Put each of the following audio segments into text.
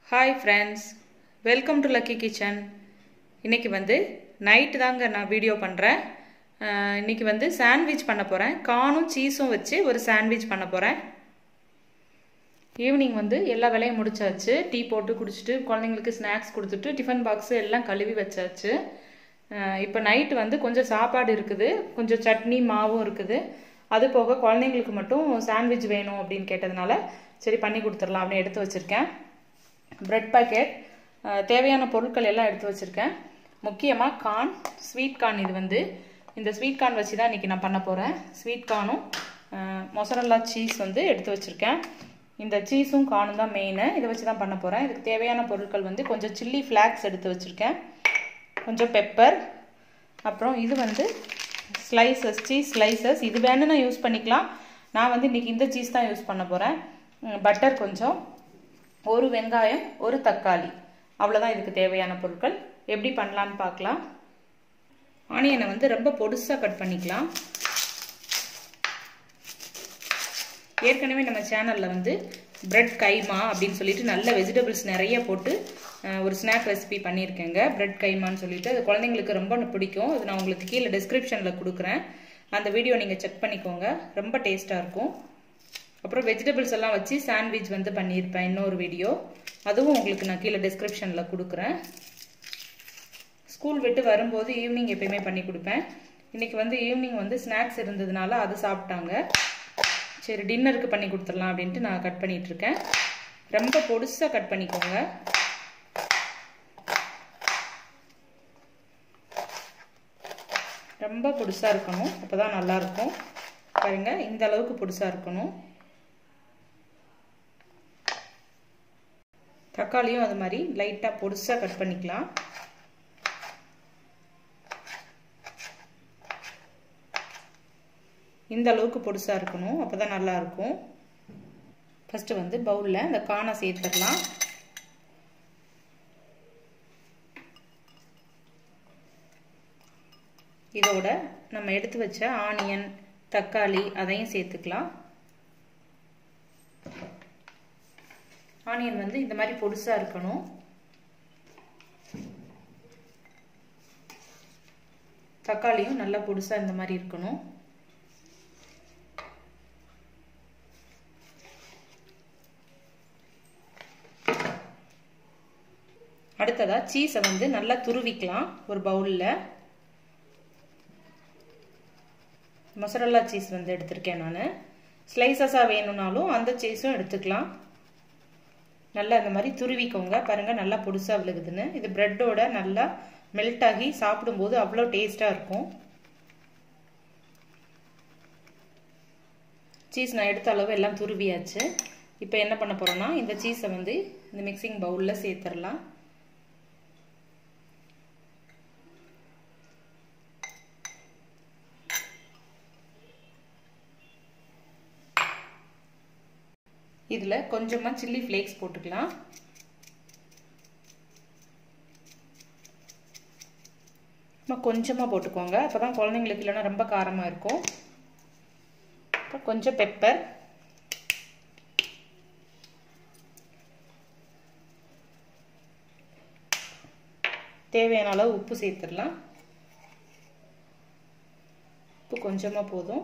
hi friends welcome to lucky kitchen இன்றைக்கி வந்து night தாங்க நான் வீடியோ பண்ணுறேன் இன்றைக்கி வந்து சாண்ட்விச் பண்ண போகிறேன் கார்னும் சீஸும் வச்சு ஒரு சாண்ட்விச் பண்ண போகிறேன் ஈவினிங் வந்து எல்லா வேலையும் முடிச்சாச்சு டீ போட்டு குடிச்சிட்டு குழந்தைங்களுக்கு ஸ்நாக்ஸ் கொடுத்துட்டு டிஃபன் பாக்ஸு எல்லாம் கழுவி வச்சாச்சு இப்போ நைட்டு வந்து கொஞ்சம் சாப்பாடு இருக்குது கொஞ்சம் சட்னி மாவும் இருக்குது அது போக குழந்தைங்களுக்கு மட்டும் சாண்ட்விச் வேணும் அப்படின்னு கேட்டதுனால சரி பண்ணி கொடுத்துடலாம் அப்படின்னு எடுத்து வச்சுருக்கேன் ப்ரெட் பாக்கெட் தேவையான பொருட்கள் எல்லாம் எடுத்து வச்சுருக்கேன் முக்கியமாக கார்ன் ஸ்வீட் கார்ன் இது வந்து இந்த ஸ்வீட் கார்ன் வச்சு தான் இன்றைக்கி நான் பண்ண போகிறேன் ஸ்வீட் கார்னும் மொசரல்லா சீஸ் வந்து எடுத்து வச்சுருக்கேன் இந்த சீஸும் கார்னும் தான் மெயின் இதை வச்சு தான் பண்ண போகிறேன் இதுக்கு தேவையான பொருட்கள் வந்து கொஞ்சம் சில்லி ஃப்ளாக்ஸ் எடுத்து வச்சுருக்கேன் கொஞ்சம் பெப்பர் அப்புறம் இது வந்து ஸ்லைசஸ் சீஸ் ஸ்லைசஸ் இது வேணும்னா யூஸ் பண்ணிக்கலாம் நான் வந்து இன்றைக்கி இந்த சீஸ் தான் யூஸ் பண்ண போகிறேன் பட்டர் கொஞ்சம் ஒரு வெங்காயம் ஒரு தக்காளி அவ்வளோதான் இதுக்கு தேவையான பொருட்கள் எப்படி பண்ணலான்னு பார்க்கலாம் ஆனியனை வந்து ரொம்ப பொடுசாக கட் பண்ணிக்கலாம் ஏற்கனவே நம்ம சேனலில் வந்து பிரெட் கைமா அப்படின்னு சொல்லிட்டு நல்ல வெஜிடபிள்ஸ் நிறைய போட்டு ஒரு ஸ்நாக் ரெசிபி பண்ணியிருக்கேங்க பிரெட் கைமான்னு சொல்லிட்டு அது குழந்தைங்களுக்கு ரொம்ப பிடிக்கும் அது நான் உங்களுக்கு கீழே டிஸ்கிரிப்ஷனில் கொடுக்குறேன் அந்த வீடியோ நீங்கள் செக் பண்ணிக்கோங்க ரொம்ப டேஸ்ட்டாக இருக்கும் அப்புறம் வெஜிடபிள்ஸ் எல்லாம் வச்சு சாண்ட்விச் வந்து பண்ணியிருப்பேன் இன்னொரு வீடியோ அதுவும் உங்களுக்கு நான் கீழே டிஸ்கிரிப்ஷனில் கொடுக்குறேன் ஸ்கூல் விட்டு வரும்போது ஈவினிங் எப்பயுமே பண்ணி கொடுப்பேன் இன்றைக்கி வந்து ஈவினிங் வந்து ஸ்நாக்ஸ் இருந்ததுனால அது சாப்பிட்டாங்க சரி டின்னருக்கு பண்ணி கொடுத்துடலாம் அப்படின்ட்டு நான் கட் பண்ணிட்டு இருக்கேன் ரொம்ப பொடுசாக கட் பண்ணிக்கோங்க ரொம்ப பொடுசாக இருக்கணும் அப்போ தான் நல்லாயிருக்கும் பாருங்க இந்த அளவுக்கு பொடுசாக இருக்கணும் தக்காளியும் அது மாதிரி லைட்டாக பொடுசாக கட் பண்ணிக்கலாம் இந்த அளவுக்கு பொடுசாக இருக்கணும் அப்போ தான் நல்லாயிருக்கும் ஃபஸ்ட்டு வந்து பவுலில் இந்த காணை சேர்த்துடலாம் இதோட நம்ம எடுத்து வச்ச ஆனியன் தக்காளி அதையும் சேர்த்துக்கலாம் ஆனியன் வந்து இந்த மாதிரி பொடுசாக இருக்கணும் தக்காளியும் நல்லா பொடுசாக இந்த மாதிரி இருக்கணும் அடுத்ததாக சீஸை வந்து நல்லா துருவிக்கலாம் ஒரு பவுலில் மொசரல்லா சீஸ் வந்து எடுத்திருக்கேன் நான் ஸ்லைசஸாக வேணும்னாலும் அந்த சீஸும் எடுத்துக்கலாம் நல்லா இந்த மாதிரி துருவிக்கோங்க பாருங்கள் நல்லா பொடுசாக விழுகுதுன்னு இது ப்ரெட்டோட நல்லா மெல்ட் ஆகி சாப்பிடும்போது அவ்வளோ டேஸ்ட்டாக இருக்கும் சீஸ் நான் எடுத்த அளவு எல்லாம் துருவியாச்சு இப்போ என்ன பண்ண போகிறோன்னா இந்த சீஸை வந்து இந்த மிக்சிங் பவுலில் சேர்த்துடலாம் இதில் கொஞ்சமாக சில்லி ஃப்ளேக்ஸ் போட்டுக்கலாம் கொஞ்சமாக போட்டுக்கோங்க அப்போ தான் குழந்தைங்களுக்கு இல்லைன்னா ரொம்ப காரமாக இருக்கும் அப்புறம் கொஞ்சம் பெப்பர் தேவையான அளவு உப்பு சேர்த்துடலாம் உப்பு கொஞ்சமாக போதும்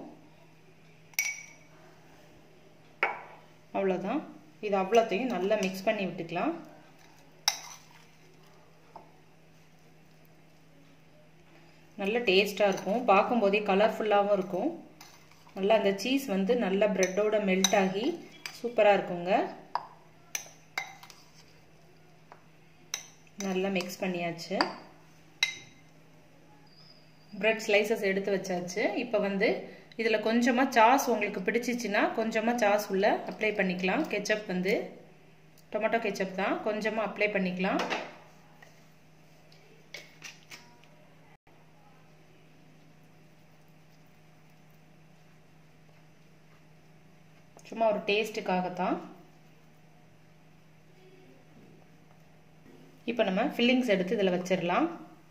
அவ்வளோதான் இது அவ்வளோத்தையும் நல்லா மிக்ஸ் பண்ணி விட்டுக்கலாம் நல்ல டேஸ்ட்டாக இருக்கும் பார்க்கும்போதே கலர்ஃபுல்லாகவும் இருக்கும் நல்லா அந்த சீஸ் வந்து நல்லா ப்ரெட்டோட மெல்ட் ஆகி சூப்பராக இருக்குங்க நல்லா மிக்ஸ் பண்ணியாச்சு ப்ரெட் ஸ்லைசஸ் எடுத்து வச்சாச்சு இப்போ வந்து இதில் கொஞ்சமாக சாஸ் உங்களுக்கு பிடிச்சிச்சின்னா கொஞ்சமாக சாஸ் உள்ள அப்ளை பண்ணிக்கலாம் கெச்சப் வந்து டொமேட்டோ கெச்சப் தான் கொஞ்சமாக அப்ளை பண்ணிக்கலாம் சும்மா ஒரு டேஸ்ட்டுக்காகத்தான் இப்போ நம்ம ஃபில்லிங்ஸ் எடுத்து இதில் வச்சிடலாம்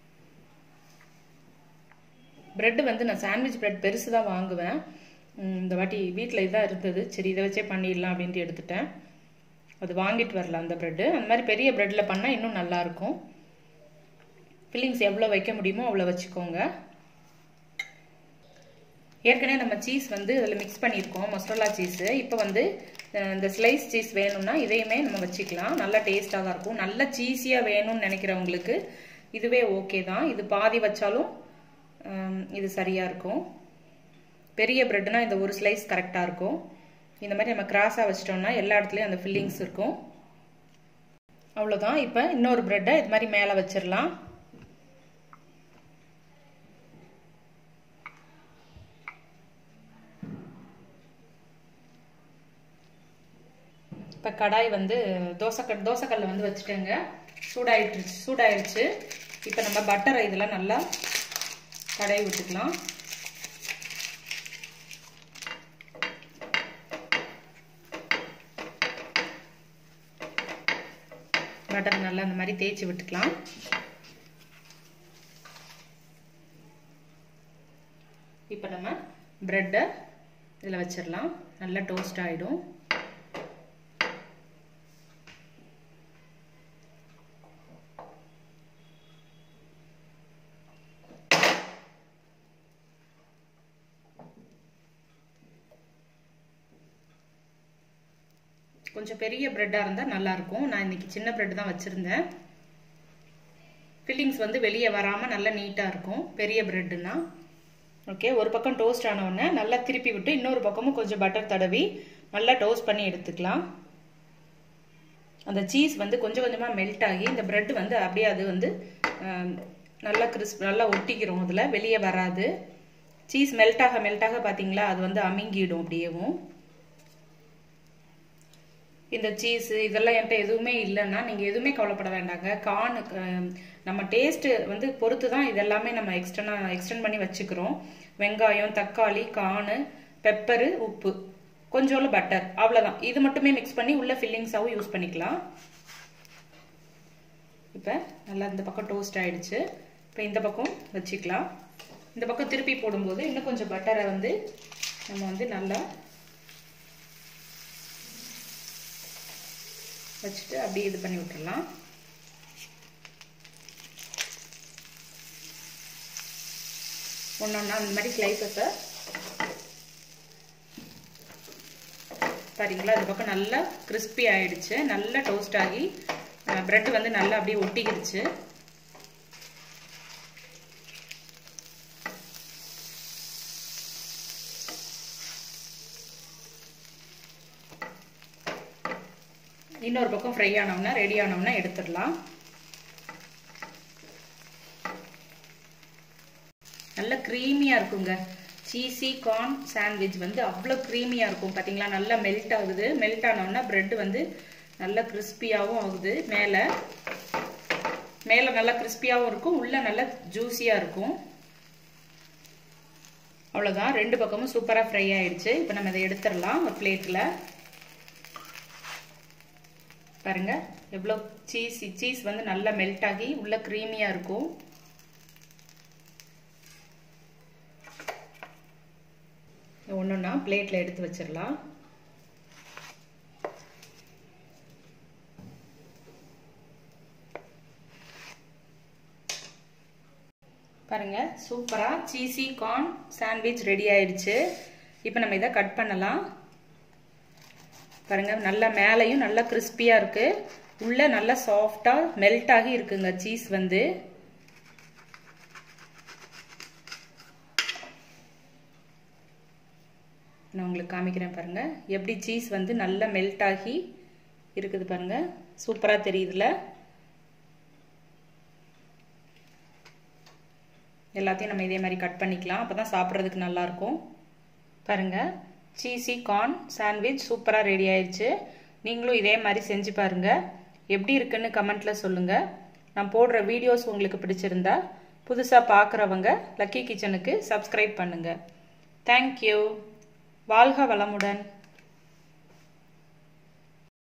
ப்ரெட்டு வந்து நான் சாண்ட்விச் ப்ரெட் பெருசு தான் வாங்குவேன் இந்த வாட்டி வீட்டில் இதாக இருந்தது சரி இதை வச்சே பண்ணிடலாம் அப்படின்ட்டு எடுத்துட்டேன் அது வாங்கிட்டு வரலாம் அந்த ப்ரெட்டு அந்த மாதிரி பெரிய ப்ரெட்டில் பண்ணால் இன்னும் நல்லாயிருக்கும் ஃபில்லிங்ஸ் எவ்வளோ வைக்க முடியுமோ அவ்வளோ வச்சுக்கோங்க ஏற்கனவே நம்ம சீஸ் வந்து அதில் மிக்ஸ் பண்ணியிருக்கோம் மொசரலா சீஸு இப்போ வந்து இந்த ஸ்லைஸ் சீஸ் வேணும்னா இதையுமே நம்ம வச்சுக்கலாம் நல்லா டேஸ்ட்டாக தான் இருக்கும் நல்லா சீஸியாக வேணும்னு நினைக்கிறவங்களுக்கு இதுவே ஓகே தான் இது பாதி வச்சாலும் இது சரியாக இருக்கும் பெரிய ப்ரெட்னா இந்த ஒரு ஸ்லைஸ் கரெக்டாக இருக்கும் இந்த மாதிரி நம்ம கிராஸாக வச்சிட்டோம்னா எல்லா இடத்துலையும் அந்த ஃபில்லிங்ஸ் இருக்கும் அவ்வளோதான் இப்போ இன்னொரு ப்ரெட்டை இது மாதிரி மேலே வச்சிடலாம் இப்போ கடாய் வந்து தோசைக்கல் தோசைக்கல்ல வந்து வச்சுட்டேங்க சூடாயிடுச்சு சூடாயிடுச்சு இப்போ நம்ம பட்டரை இதெல்லாம் நல்லா கடாய் விட்டுக்கலாம் பட்டர் நல்லா இந்த மாதிரி தேய்ச்சி விட்டுக்கலாம் இப்போ நம்ம ப்ரெட்டை இதில் வச்சிடலாம் நல்லா டோஸ்ட் ஆகிடும் கொஞ்சம் பெரிய ப்ரெட்டாக இருந்தால் நல்லாயிருக்கும் நான் இன்றைக்கி சின்ன ப்ரெட் தான் வச்சுருந்தேன் ஃபில்லிங்ஸ் வந்து வெளியே வராமல் நல்லா நீட்டாக இருக்கும் பெரிய ப்ரெட்டுன்னா ஓகே ஒரு பக்கம் டோஸ்ட் ஆனவுடனே நல்லா திருப்பி விட்டு இன்னொரு பக்கமும் கொஞ்சம் பட்டர் தடவி நல்லா டோஸ்ட் பண்ணி எடுத்துக்கலாம் அந்த சீஸ் வந்து கொஞ்சம் கொஞ்சமாக மெல்ட் ஆகி இந்த ப்ரெட் வந்து அப்படியே அது வந்து நல்லா கிறிஸ்ப் நல்லா ஒட்டிக்கிறோம் அதில் வெளியே வராது சீஸ் மெல்ட் ஆக மெல்ட் ஆக பார்த்தீங்களா அது வந்து அமுங்கிடும் அப்படியேவும் இந்த சீஸ் இதெல்லாம் என்கிட்ட எதுவுமே இல்லைன்னா நீங்கள் எதுவுமே கவலைப்பட வேண்டாங்க கார்னு நம்ம டேஸ்ட்டு வந்து பொறுத்து தான் இதெல்லாமே நம்ம எக்ஸ்டனா எக்ஸ்டெண்ட் பண்ணி வச்சுக்கிறோம் வெங்காயம் தக்காளி கார்னு பெப்பரு உப்பு கொஞ்சோண்டு பட்டர் அவ்வளோதான் இது மட்டுமே மிக்ஸ் பண்ணி உள்ள ஃபில்லிங்ஸாகவும் யூஸ் பண்ணிக்கலாம் இப்போ நல்லா இந்த பக்கம் டோஸ்ட் ஆயிடுச்சு இப்போ இந்த பக்கம் வச்சுக்கலாம் இந்த பக்கம் திருப்பி போடும்போது இன்னும் கொஞ்சம் பட்டரை வந்து நம்ம வந்து நல்லா வச்சுட்டு அப்படியே இது பண்ணி விட்டுடலாம் ஒன்று ஒன்றா அந்த மாதிரி ஸ்லைசஸை பாருங்களா அது பக்கம் நல்லா கிறிஸ்பி ஆயிடுச்சு நல்லா டோஸ்ட் ஆகி ப்ரெட் வந்து நல்லா அப்படியே ஒட்டிக்கிடுச்சு இன்னொரு பக்கம் ஃப்ரை ஆனோம்னா ரெடி ஆனோம்னா எடுத்துடலாம் நல்ல க்ரீமியாக இருக்குங்க சீஸி கார்ன் சாண்ட்விச் வந்து அவ்வளோ க்ரீமியாக இருக்கும் பார்த்தீங்களா நல்லா மெல்ட் ஆகுது மெல்ட் ஆனோம்னா ப்ரெட் வந்து நல்லா கிறிஸ்பியாகவும் ஆகுது மேலே மேலே நல்லா கிறிஸ்பியாகவும் இருக்கும் உள்ளே நல்லா ஜூஸியாக இருக்கும் அவ்வளோதான் ரெண்டு பக்கமும் சூப்பராக ஃப்ரை ஆயிடுச்சு இப்போ நம்ம இதை எடுத்துடலாம் ஒரு பிளேட்டில் பாருங்க எவ்வளோ சீஸ் சீஸ் வந்து நல்லா மெல்ட் ஆகி உள்ள க்ரீமியாக இருக்கும் ஒன்றுன்னா பிளேட்டில் எடுத்து வச்சிடலாம் பாருங்க சூப்பராக சீஸி கார்ன் சாண்ட்விச் ரெடி ஆயிடுச்சு இப்போ நம்ம இதை கட் பண்ணலாம் பாருங்க நல்லா மேலேயும் நல்லா கிறிஸ்பியாக இருக்கு உள்ள நல்லா சாஃப்டாக மெல்ட் ஆகி இருக்குங்க சீஸ் வந்து நான் உங்களுக்கு காமிக்கிறேன் பாருங்க எப்படி சீஸ் வந்து நல்லா மெல்ட் ஆகி இருக்குது பாருங்க சூப்பராக தெரியுதுல எல்லாத்தையும் நம்ம இதே மாதிரி கட் பண்ணிக்கலாம் அப்போ தான் சாப்பிட்றதுக்கு நல்லாயிருக்கும் பாருங்கள் சீஸி கார்ன் சாண்ட்விச் சூப்பராக ரெடி ஆயிடுச்சு நீங்களும் இதே மாதிரி செஞ்சு பாருங்கள் எப்படி இருக்குன்னு கமெண்ட்டில் சொல்லுங்கள் நான் போடுற வீடியோஸ் உங்களுக்கு பிடிச்சிருந்தா புதுசாக பார்க்குறவங்க லக்கி கிச்சனுக்கு சப்ஸ்கிரைப் பண்ணுங்கள் தேங்க்யூ வாழ்க வளமுடன்